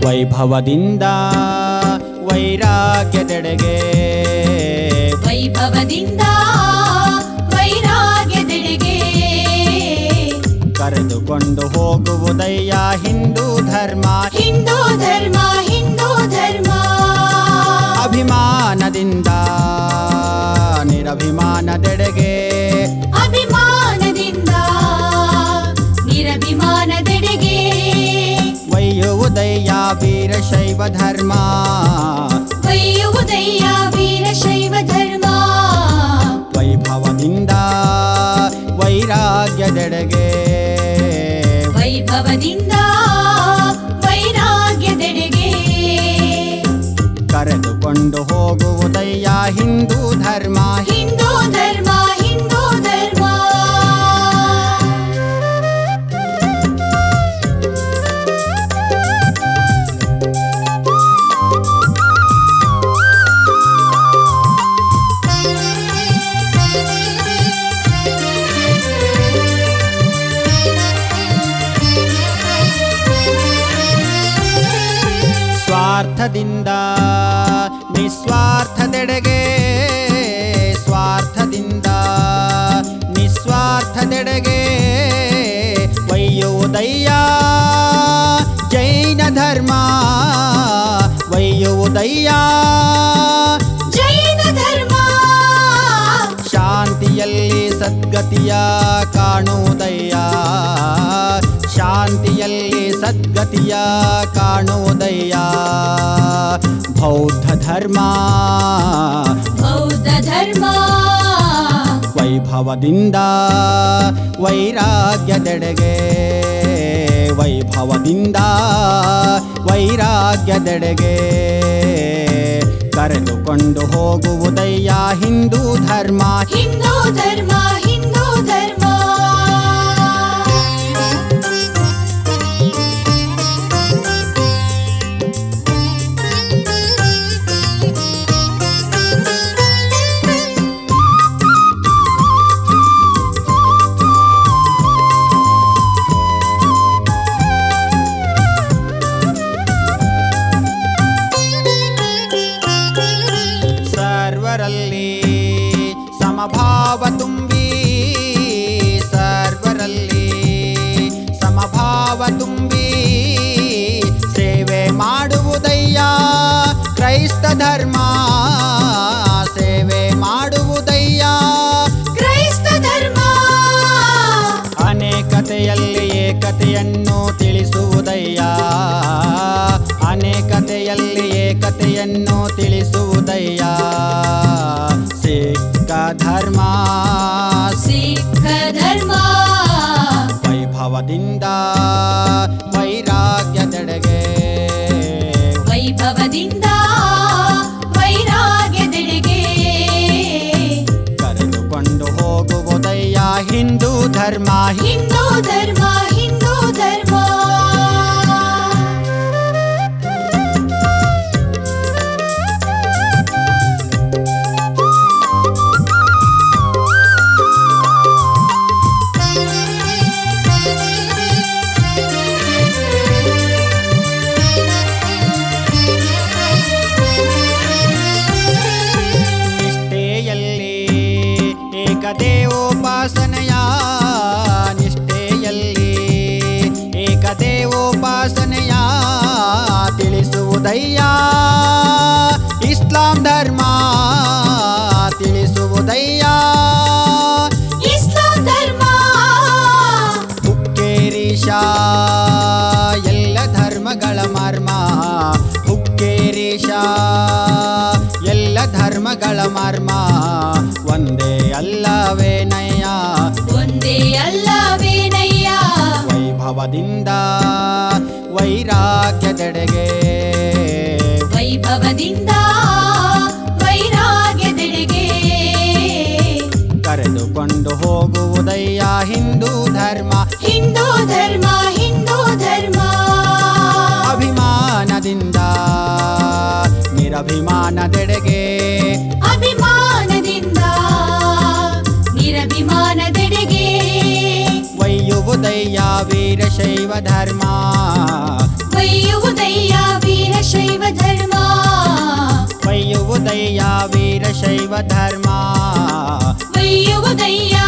ವೈಭವದಿಂದ ವೈರಾಗ್ಯದೆಡೆಗೆ ವೈಭವದಿಂದ ವೈರಾಗ್ಯದೆಡೆಗೆ ಕರೆದುಕೊಂಡು ಹೋಗುವುದಯ್ಯ ಹಿಂದೂ ಧರ್ಮ ಹಿಂದೂ ಧರ್ಮ ಹಿಂದೂ ಧರ್ಮ ಅಭಿಮಾನದಿಂದ ನಿರಭಿಮಾನದೆಡೆಗೆ ಅಭಿಮಾನದಿಂದ ನಿರಭಿಮಾನದೆಡೆಗೆ ಒಯ್ಯುವುದಯ್ಯ ವೀರಶೈವ ಧರ್ಮ ಒಯ್ಯುವುದಯ್ಯ ವೀರಶೈವ ಧರ್ಮ ವೈಭವದಿಂದ ವೈರಾಗ್ಯದೆಡೆಗೆ ವೈಭವದಿಂದ ವೈರಾಗ್ಯದೆಡೆಗೆ ಕರೆದುಕೊಂಡು ಹೋಗುವುದಯ್ಯ ಹಿಂದೂ ಧರ್ಮ ಹಿಂದೂ ಧರ್ಮ ಹಿಂದೂ ಧರ್ಮ ಸ್ವಾರ್ಥದಿಂದ ನಿಸ್ವಾರ್ಥದೆಡೆಗೆ ಸ್ವಾರ್ಥದಿಂದ ನಿಸ್ವಾರ್ಥದೆಡೆಗೆ ಒಯ್ಯುವುದಯ್ಯ ಜೈನ ಧರ್ಮ ಒಯ್ಯುವುದಯ್ಯ ಜೈನ ಧರ್ಮ ಶಾಂತಿಯಲ್ಲಿ ಸದ್ಗತಿಯ ಕಾಣುವುದಯ್ಯ ಶಾಂತಿಯಲ್ಲಿ ಸದ್ಗತಿಯ ಕಾಣುವುದಯ್ಯ ಬೌದ್ಧ ಧರ್ಮ ಬೌದ್ಧ ಧರ್ಮ ವೈಭವದಿಂದ ವೈರಾಗ್ಯದೆಡೆಗೆ ವೈಭವದಿಂದ ವೈರಾಗ್ಯದೆಡೆಗೆ ಕರೆದುಕೊಂಡು ಹೋಗುವುದಯ್ಯ ಹಿಂದೂ ಧರ್ಮ ಹಿಂದೂ ಧರ್ಮ ಹಿಂದೂ ಧರ್ಮ ಸರ್ವರಲ್ಲಿ ಸಮಭಾವ ತುಂಬಿ ಸರ್ವರಲ್ಲಿ ಸಮಭಾವ ತುಂಬಿ ಸೇವೆ ಮಾಡುವುದಯ್ಯ ಕ್ರೈಸ್ತ ಧರ್ಮ ಸೇವೆ ಮಾಡುವುದಯ್ಯ ಕ್ರೈಸ್ತ ಧರ್ಮ ಅನೇಕತೆಯಲ್ಲಿ ಏಕತೆಯನ್ನು ತಿಳಿಸುವುದಯ್ಯ ಅನೇಕತೆಯಲ್ಲಿ ಏಕತೆಯನ್ನು ತಿಳಿಸುವುದಯ್ಯ ಸಿಕ್ಕ ಧರ್ಮ ಸಿಖ್ ಧರ್ಮ ವೈಭವದಿಂದ ವೈರಾಗ್ಯದೆಡೆಗೆ ವೈಭವದಿಂದ ವೈರಾಗ್ಯದೆಡೆಗೆ ಕರೆದುಕೊಂಡು ಹೋಗುವುದಯ್ಯ ಹಿಂದೂ ಧರ್ಮ ಹಿಂದೂ ಧರ್ಮ ಹಿಂದೂ ಧರ್ಮ ನಿಷ್ಠೆಯಲ್ಲಿ ಏಕದೇವೋಪಾಸನೆಯ ನಿಷ್ಠೆಯಲ್ಲಿ ಏಕದೇವೋಪಾಸನೆಯ ತಿಳಿಸುವುದಯ್ಯ ಇಸ್ಲಾಂ ಧರ್ಮ ತಿಳಿಸುವುದಯ್ಯ ಇಸ್ಲಾಂ ಧರ್ಮ ಹುಕ್ಕೇರೀಶ ಎಲ್ಲ ಧರ್ಮಗಳ ಮರ್ಮ ಹುಕ್ಕೇರೀಶ ಎಲ್ಲ ಧರ್ಮಗಳ ಮರ್ಮ ಒಂದೇ ಅಲ್ಲವೇನಯ್ಯ ಒಂದೇ ಅಲ್ಲವೇನಯ್ಯ ವೈಭವದಿಂದ ವೈರಾಗ್ಯದೆಡೆಗೆ ವೈಭವದಿಂದ ವೈರಾಗ್ಯದೆಡೆಗೆ ಕರೆದುಕೊಂಡು ಹೋಗುವುದಯ್ಯ ಹಿಂದೂ ಧರ್ಮ ಹಿಂದೂ ಧರ್ಮ ಹಿಂದೂ ಧರ್ಮ ಅಭಿಮಾನದಿಂದ ನಿರಭಿಮಾನದೆಡೆಗೆ ಅಭಿಮಾನದಿಂದ ವೈಯುವುದಯ್ಯ ವೀರಶೈವ ಧರ್ಮ ಒಯ್ಯುವುದಯ್ಯ ವೀರಶೈವ ಧರ್ಮ ಒಯ್ಯುವುದಯ್ಯ ವೀರಶೈವ ಧರ್ಮ ಒಯ್ಯುವುದಯ್ಯ